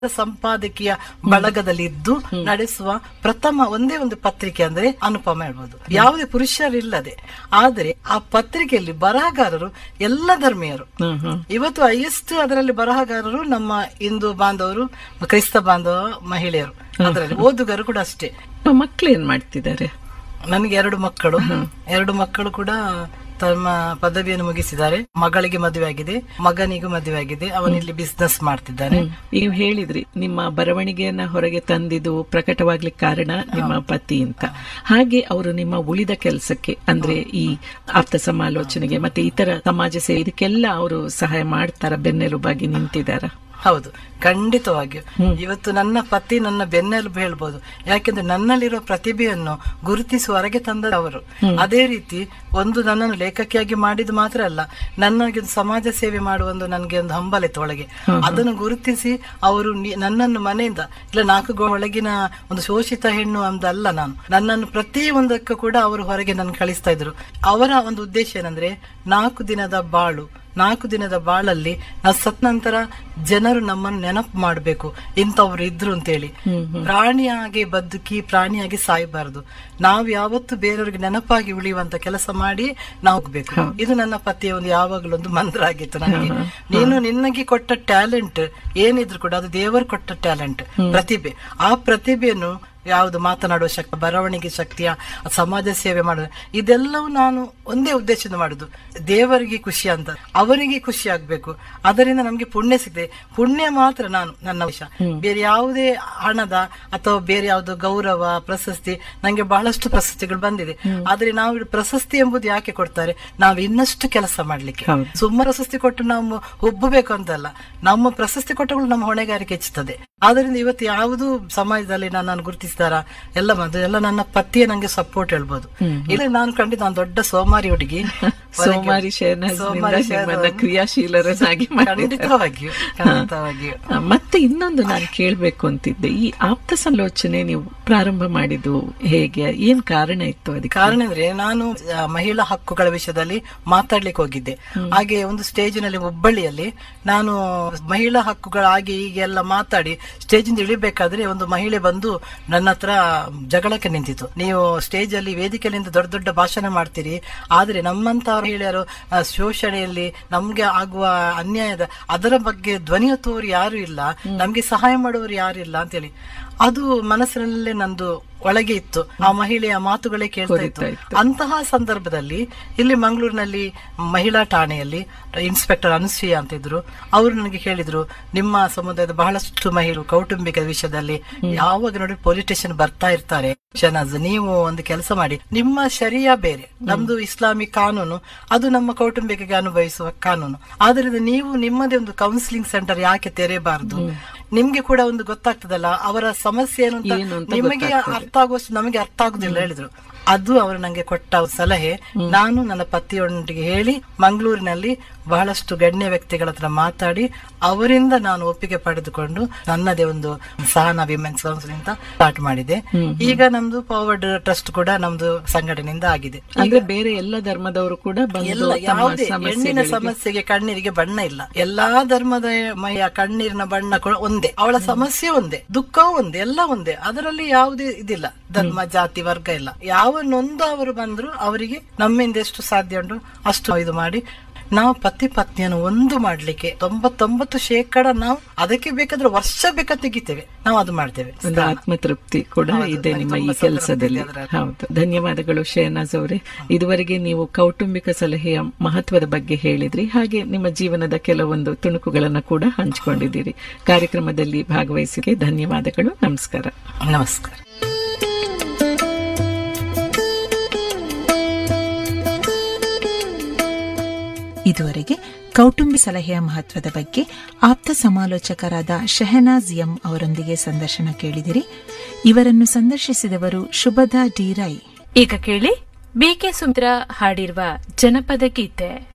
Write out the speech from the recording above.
ಸಂಪಾದಕೀಯ ಬಳಗದಲ್ಲಿ ಇದ್ದು ನಡೆಸುವ ಪ್ರಥಮ ಒಂದೇ ಒಂದು ಪತ್ರಿಕೆ ಅಂದ್ರೆ ಅನುಪಮ ಹೇಳ್ಬೋದು ಯಾವುದೇ ಪುರುಷರಿಲ್ಲದೆ ಆದರೆ ಆ ಪತ್ರಿಕೆಯಲ್ಲಿ ಬರಹಗಾರರು ಎಲ್ಲ ಧರ್ಮೀಯರು ಹ್ಮ್ ಹ್ಮ್ ಇವತ್ತು ಹೈಯೆಸ್ಟ್ ಅದರಲ್ಲಿ ಬರಹಗಾರರು ನಮ್ಮ ಹಿಂದೂ ಬಾಂಧವರು ಕ್ರೈಸ್ತ ಬಾಂಧವ ಮಹಿಳೆಯರು ಅದರಲ್ಲಿ ಓದುಗರು ಕೂಡ ಅಷ್ಟೇ ನಿಮ್ಮ ಮಕ್ಳು ಏನ್ ಮಾಡ್ತಿದ್ದಾರೆ ನನಗೆ ಎರಡು ಮಕ್ಕಳು ಎರಡು ಮಕ್ಕಳು ಕೂಡ ತಮ್ಮ ಪದವಿಯನ್ನು ಮುಗಿಸಿದ್ದಾರೆ ಮಗಳಿಗೆ ಮದುವೆ ಆಗಿದೆ ಮಗನಿಗೂ ಮದುವೆ ಆಗಿದೆ ಅವನಿಲ್ಲಿ ಬಿಸ್ನೆಸ್ ಮಾಡ್ತಿದ್ದಾನೆ ನೀವು ಹೇಳಿದ್ರಿ ನಿಮ್ಮ ಬರವಣಿಗೆಯನ್ನ ಹೊರಗೆ ತಂದಿದ್ದು ಪ್ರಕಟವಾಗ್ಲಿಕ್ಕೆ ಕಾರಣ ನಿಮ್ಮ ಪತಿ ಅಂತ ಹಾಗೆ ಅವರು ನಿಮ್ಮ ಉಳಿದ ಕೆಲಸಕ್ಕೆ ಅಂದ್ರೆ ಈ ಆಪ್ತ ಸಮಾಲೋಚನೆಗೆ ಮತ್ತೆ ಇತರ ಸಮಾಜ ಸೇವೆ ಇದಕ್ಕೆಲ್ಲ ಅವರು ಸಹಾಯ ಮಾಡ್ತಾರ ಬೆನ್ನೆಲುಬಾಗಿ ನಿಂತಿದಾರ ಹೌದು ಖಂಡಿತವಾಗಿಯೂ ಇವತ್ತು ನನ್ನ ಪತಿ ನನ್ನ ಬೆನ್ನೆಲುಬು ಹೇಳ್ಬೋದು ಯಾಕೆಂದ್ರೆ ನನ್ನಲ್ಲಿರೋ ಪ್ರತಿಭೆಯನ್ನು ಗುರುತಿಸಿ ಹೊರಗೆ ತಂದ ಅವರು ಅದೇ ರೀತಿ ಒಂದು ನನ್ನನ್ನು ಲೇಖಕಿಯಾಗಿ ಮಾಡಿದ್ದು ಮಾತ್ರ ಅಲ್ಲ ನನಗೆ ಒಂದು ಸಮಾಜ ಸೇವೆ ಮಾಡುವ ಒಂದು ನನಗೆ ಒಂದು ಹಂಬಲ ಇತ್ತು ಒಳಗೆ ಅದನ್ನು ಗುರುತಿಸಿ ಅವರು ನಿ- ನನ್ನನ್ನು ಮನೆಯಿಂದ ಇಲ್ಲ ನಾಲ್ಕು ಗೋ ಒಳಗಿನ ಒಂದು ಶೋಷಿತ ಹೆಣ್ಣು ಅಂದಲ್ಲ ನಾನು ನನ್ನನ್ನು ಪ್ರತಿ ಒಂದಕ್ಕೂ ಕೂಡ ಅವರು ಹೊರಗೆ ನನ್ನ ಕಳಿಸ್ತಾ ಇದ್ರು ಅವರ ಒಂದು ಉದ್ದೇಶ ಏನಂದ್ರೆ ನಾಲ್ಕು ದಿನದ ಬಾಳು ನಾಲ್ಕು ದಿನದ ಬಾಳಲ್ಲಿ ನಾವು ಸತ್ ನಂತರ ಜನರು ನಮ್ಮನ್ನು ನೆನಪು ಮಾಡಬೇಕು ಇಂಥವ್ರು ಇದ್ರು ಅಂತೇಳಿ ಪ್ರಾಣಿಯಾಗಿ ಬದುಕಿ ಪ್ರಾಣಿಯಾಗಿ ಸಾಯಬಾರದು ನಾವು ಯಾವತ್ತು ಬೇರೆಯವ್ರಿಗೆ ನೆನಪಾಗಿ ಉಳಿಯುವಂತ ಕೆಲಸ ಮಾಡಿ ನಾವು ಹೋಗ್ಬೇಕು ಇದು ನನ್ನ ಪತಿಯ ಒಂದು ಯಾವಾಗಲೂ ಒಂದು ಮಂತ್ರ ಆಗಿತ್ತು ನನಗೆ ನೀನು ನಿನ್ನಗೆ ಕೊಟ್ಟ ಟ್ಯಾಲೆಂಟ್ ಏನಿದ್ರು ಕೂಡ ಅದು ದೇವರು ಕೊಟ್ಟ ಟ್ಯಾಲೆಂಟ್ ಪ್ರತಿಭೆ ಆ ಪ್ರತಿಭೆಯನ್ನು ಯಾವುದು ಮಾತನಾಡುವ ಶಕ್ತಿ ಬರವಣಿಗೆ ಶಕ್ತಿಯ ಸಮಾಜ ಸೇವೆ ಮಾಡೋದು ಇದೆಲ್ಲವೂ ನಾನು ಒಂದೇ ಉದ್ದೇಶದಿಂದ ಮಾಡುದು ದೇವರಿಗೆ ಖುಷಿ ಅಂತ ಅವರಿಗೆ ಖುಷಿ ಆಗ್ಬೇಕು ಅದರಿಂದ ನಮ್ಗೆ ಪುಣ್ಯ ಸಿಗ್ತದೆ ಪುಣ್ಯ ಮಾತ್ರ ನಾನು ನನ್ನ ವಿಷಯ ಬೇರೆ ಯಾವುದೇ ಹಣದ ಅಥವಾ ಬೇರೆ ಯಾವುದೋ ಗೌರವ ಪ್ರಶಸ್ತಿ ನಂಗೆ ಬಹಳಷ್ಟು ಪ್ರಶಸ್ತಿಗಳು ಬಂದಿದೆ ಆದ್ರೆ ನಾವು ಈ ಪ್ರಶಸ್ತಿ ಎಂಬುದು ಯಾಕೆ ಕೊಡ್ತಾರೆ ನಾವು ಇನ್ನಷ್ಟು ಕೆಲಸ ಮಾಡ್ಲಿಕ್ಕೆ ಹೌದು. ಸುಮ್ಮ ಪ್ರಶಸ್ತಿ ಕೊಟ್ಟು ನಾವು ಒಬ್ಬಬೇಕು ಅಂತಲ್ಲ ನಮ್ಮ ಪ್ರಶಸ್ತಿ ಕೊಟ್ಟಗಳು ನಮ್ಮ ಹೊಣೆಗಾರಿಕೆ ಹೆಚ್ಚುತ್ತದೆ ಆದ್ರಿಂದ ಇವತ್ತು ಯಾವುದು ಸಮಾಜದಲ್ಲಿ ನನ್ನನ್ನು ಗುರುತಿಸ್ತಾರ ಎಲ್ಲ ಬಂದು ಎಲ್ಲ ನನ್ನ ಪತಿಯೇ ನಂಗೆ ಸಪೋರ್ಟ್ ಹೇಳ್ಬೋದು ಇಲ್ಲ ನಾನು ಖಂಡಿತ ನಾನು ದೊಡ್ಡ ಸೋಮಾರಿ ಹುಡುಗಿ ಸೋಮಾರಿ ಶಹನಾಜ್ ಸೋಮಾರಿ ನಿಮ್ಮನ್ನ ಕ್ರಿಯಾಶೀಲರನ್ನಾಗಿ ಮಾಡಿದ್ದಾರೆ. ಖಂಡಿತವಾಗಿಯೂ ಖಂಡಿತವಾಗಿಯೂ ಆ, ಮತ್ತೆ ಇನ್ನೊಂದು ನಾನು ಕೇಳ್ಬೇಕು ಅಂತಿದ್ದೆ ಈ ಆಪ್ತ ಸಮಾಲೋಚನೆ ನೀವು ಪ್ರಾರಂಭ ಮಾಡಿದ್ದು ಹೇಗೆ ಏನ್ ಕಾರಣ ಇತ್ತು ಅದಕ್ಕೆ ಕಾರಣ ಅಂದ್ರೆ ನಾನು ಆ, ಮಹಿಳಾ ಹಕ್ಕುಗಳ ವಿಷಯದಲ್ಲಿ ಮಾತಾಡ್ಲಿಕ್ಕೆ ಹೋಗಿದ್ದೆ ಹಾಗೆ ಒಂದು ಸ್ಟೇಜಿನಲ್ಲಿ ಹುಬ್ಬಳ್ಳಿಯಲ್ಲಿ ನಾನು ಮಹಿಳಾ ಹಕ್ಕುಗಳ ಹಾಗೆ ಹೀಗೆ ಎಲ್ಲ ಮಾತಾಡಿ ಸ್ಟೇಜಿಂದ ಇಳಿಬೇಕಾದ್ರೆ ಒಂದು ಮಹಿಳೆ ಬಂದು ನನ್ನ ಹತ್ರ ಜಗಳಕ್ಕೆ ನಿಂತಿತು ನೀವು ಸ್ಟೇಜ್ ಅಲ್ಲಿ ವೇದಿಕೆಯಲ್ಲಿಂದ ದೊಡ್ಡ ದೊಡ್ಡ ಭಾಷಣ ಮಾಡ್ತೀರಿ ಆದ್ರೆ ನಮ್ಮಂತ ಮಹಿಳೆಯರು ಆ, ಶೋಷಣೆಯಲ್ಲಿ ನಮ್ಗೆ ಆಗುವ ಅನ್ಯಾಯದ ಅದರ ಬಗ್ಗೆ ಧ್ವನಿ ಎತ್ತುವವರು ಯಾರು ಇಲ್ಲ ನಮ್ಗೆ ಸಹಾಯ ಮಾಡುವವರು ಯಾರು ಇಲ್ಲ ಅಂತೇಳಿ ಅದು ಮನಸ್ಸಿನಲ್ಲೇ ನಂದು ಒಳಗೆ ಇತ್ತು ಆ ಮಹಿಳೆಯ ಮಾತುಗಳೇ ಕೇಳ್ತಾ ಕೊರಿತಾ ಇತ್ತು ಅಂತಹ ಸಂದರ್ಭದಲ್ಲಿ ಇಲ್ಲಿ ಮಂಗಳೂರಿನಲ್ಲಿ ಮಹಿಳಾ ಠಾಣೆಯಲ್ಲಿ ಇನ್ಸ್ಪೆಕ್ಟರ್ ಅನುಸೂಯ ಅಂತ ಇದ್ರು ಅವರು ನನಗೆ ಹೇಳಿದ್ರು ನಿಮ್ಮ ಸಮುದಾಯದ ಬಹಳಷ್ಟು ಮಹಿಳೆಯರು ಕೌಟುಂಬಿಕ ವಿಷಯದಲ್ಲಿ ಯಾವಾಗ ನೋಡಿ ಪೊಲೀಸ್ ಸ್ಟೇಷನ್ ಬರ್ತಾ ಇರ್ತಾರೆ ಶನಾಜ್ ನೀವು ಒಂದು ಕೆಲಸ ಮಾಡಿ ನಿಮ್ಮ ಶರಿಯಾ ಬೇರೆ ನಮ್ದು ಇಸ್ಲಾಮಿಕ್ ಕಾನೂನು ಅದು ನಮ್ಮ ಕೌಟುಂಬಿಕಗೆ ಅನುಭವಿಸುವ ಕಾನೂನು ಆದ್ರಿಂದ ನೀವು ನಿಮ್ಮದೇ ಒಂದು ಕೌನ್ಸಿಲಿಂಗ್ ಸೆಂಟರ್ ಯಾಕೆ ತೆರೆಯಬಾರದು ನಿಮ್ಗೆ ಕೂಡ ಒಂದು ಗೊತ್ತಾಗ್ತದಲ್ಲ ಅವರ ಸಮಸ್ಯೆ ಏನು ಅಂತ ಏನು ಅಂತ ನಿಮಗೆ ಗೊತ್ತಾಗ್ತದೆ. ಅರ್ಥ ಆಗುವಷ್ಟು ನಮಗೆ ಅರ್ಥ ಆಗುದಿಲ್ಲ ಹೇಳಿದ್ರು ಅದು ಅವರು ನಂಗೆ ಕೊಟ್ಟ ಸಲಹೆ ನಾನು ನನ್ನ ಪತಿಯೊಂದಿಗೆ ಹೇಳಿ ಮಂಗಳೂರಿನಲ್ಲಿ ಬಹಳಷ್ಟು ಗಣ್ಯ ವ್ಯಕ್ತಿಗಳ ಹತ್ರ ಮಾತಾಡಿ ಅವರಿಂದ ನಾನು ಒಪ್ಪಿಗೆ ಪಡೆದುಕೊಂಡು ನನ್ನದೇ ಒಂದು ಸಹನಾ ವಿಮೆನ್ಸ್ ಕೌನ್ಸಿಲ್ ಅಂತ ಸ್ಟಾರ್ಟ್ ಮಾಡಿದೆ ಈಗ ನಮ್ದು ಫಾರ್ವರ್ಡ್ ಟ್ರಸ್ಟ್ ಕೂಡ ನಮ್ದು ಸಂಘಟನೆಯಿಂದ ಆಗಿದೆ ಅಂದ್ರೆ ಬೇರೆ ಎಲ್ಲ ಧರ್ಮದವರು ಕೂಡ ಬಂದು ಎಲ್ಲ ತಮ್ಮ ಯಾವುದೇ ಹೆಣ್ಣಿನ ಸಮಸ್ಯೆಗಳಿಗೆ ಸಮಸ್ಯೆಗೆ ಕಣ್ಣೀರಿಗೆ ಬಣ್ಣ ಇಲ್ಲ ಎಲ್ಲಾ ಧರ್ಮದ ಮೈಯ ಕಣ್ಣೀರಿನ ಬಣ್ಣ ಕೂಡ ಒಂದೇ ಅವಳ ಸಮಸ್ಯೆ ಒಂದೇ ದುಃಖವೂ ಒಂದೇ ಎಲ್ಲ ಒಂದೇ ಅದರಲ್ಲಿ ಯಾವುದೇ ಇದಿಲ್ಲ ಧರ್ಮ ಜಾತಿ ವರ್ಗ ಇಲ್ಲ ಯಾವ ನೊಂದು ಅವರು ಬಂದ್ರು ಅವರಿಗೆ ನಮ್ಮಿಂದ ಎಷ್ಟು ಸಾಧ್ಯ ಉಂಟು ಅಷ್ಟು ಇದು ಮಾಡಿ ನಾವು ಪತಿ ಪತ್ನಿಯನ್ನು ಒಂದು ಮಾಡ್ಲಿಕ್ಕೆ ತೊಂಬತ್ತೊಂಬತ್ತು ಶೇಕಡ ನಾವು ಅದಕ್ಕೆ ಬೇಕಾದ್ರೆ ವರ್ಷ ಬೇಕಾ ತೆಗಿತೇವೆ ನಾವು ಅದು ಮಾಡ್ತೇವೆ ಒಂದು ಆತ್ಮತೃಪ್ತಿ ಕೂಡ ಹೌದು, ಇದೆ ನನಗೆ ನಿಮ್ಮ ಈ ತುಂಬಾ ಕೆಲಸದಲ್ಲಿ ಸಂತೃಪ್ತಿ ಇದೆ ಹೌದು ಧನ್ಯವಾದಗಳು ಶೇನಾಜ್ ಅವರೇ ಇದುವರೆಗೆ ನೀವು ಕೌಟುಂಬಿಕ ಸಲಹೆಯ ಮಹತ್ವದ ಬಗ್ಗೆ ಹೇಳಿದ್ರಿ ಹಾಗೆ ನಿಮ್ಮ ಜೀವನದ ಕೆಲವೊಂದು ತುಣುಕುಗಳನ್ನ ಕೂಡ ಹಂಚಿಕೊಂಡಿದ್ದೀರಿ ಕಾರ್ಯಕ್ರಮದಲ್ಲಿ ಭಾಗವಹಿಸಿಗೆ ಧನ್ಯವಾದಗಳು ನಮಸ್ಕಾರ ನಮಸ್ಕಾರ ಇದುವರೆಗೆ ಕೌಟುಂಬಿ ಸಲಹೆಯ ಮಹತ್ವದ ಬಗ್ಗೆ ಆಪ್ತ ಸಮಾಲೋಚಕರಾದ ಶೆಹನಾಜ್ ಎಂ ಅವರೊಂದಿಗೆ ಸಂದರ್ಶನ ಕೇಳಿದಿರಿ ಇವರನ್ನು ಸಂದರ್ಶಿಸಿದವರು ಶುಭದಾ ಡಿ ರೈ ಈಗ ಕೇಳಿ ಬಿಕೆ ಸುಮಿತ್ರಾ ಹಾಡಿರುವ ಜನಪದ ಗೀತೆ